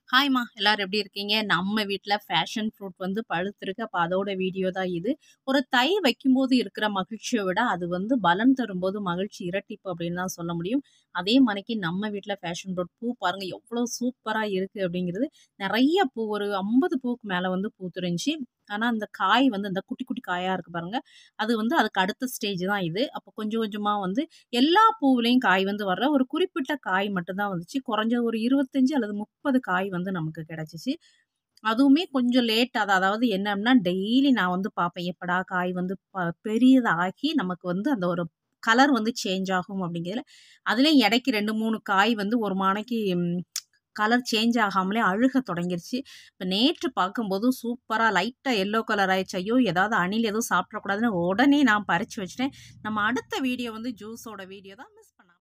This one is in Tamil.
ஹாய்ம்மா! எல்லாரும் எப்படி இருக்கீங்க? நம்ம வீட்ல பேஷன் ஃப்ரூட் வந்து பழுத்திருக்கு. அப்ப அதோட வீடியோ தான் இது. ஒரு தை வைக்கும்போது இருக்கிற மகிழ்ச்சிய விட, அது வந்து பலன் தரும்போது மகிழ்ச்சி இரட்டிப்பு அப்படின்னு தான் சொல்ல முடியும். அதே மாரிக்கு நம்ம வீட்ல பேஷன் ஃப்ரூட் பூ பாருங்க எவ்வளோ சூப்பரா இருக்கு அப்படிங்கிறது. நெறைய பூ ஒரு 50 பூவுக்கு மேல வந்து பூத்திருந்துச்சு. ஆனா, அந்த காய் வந்து அந்த குட்டி, குட்டி காயா இருக்கு பாருங்க. அது வந்து அதுக்கு அடுத்த ஸ்டேஜ் தான் இது. அப்ப கொஞ்சம் கொஞ்சமா வந்து எல்லா பூவுலயும் காய் வந்து வரல. ஒரு குறிப்பிட்ட காய் மட்டும் தான் வந்துச்சு. குறைஞ்சது ஒரு 25 அல்லது 30 காய் வந்து நமக்கு கிடைச்சுச்சு. அதுவுமே கொஞ்சம் லேட்டா தான். அதாவது என்ன அப்படின்னா, டெய்லி நான் வந்து பார்ப்பேன். எப்படா காய் வந்து ப பெரியதாகி நமக்கு வந்து அந்த ஒரு கலர் வந்து சேஞ்ச் ஆகும் அப்படிங்கிறதுல, அதுலயும் இடைக்கு 2, 3 காய் வந்து ஒரு மானைக்கு ம் கலர் சேஞ்ச் ஆகாமலே அழுக தொடங்கிருச்சு. இப்ப நேற்று பார்க்கும்போது சூப்பரா லைட்டா எல்லோ கலர் ஆயிருச்சு. ஐயோ! ஏதாவது அணில் எதுவும் சாப்பிட்றக்கூடாதுன்னு உடனே நான் பறிச்சு வச்சுட்டேன். நம்ம அடுத்த வீடியோ வந்து ஜூஸோட வீடியோ தான். மிஸ்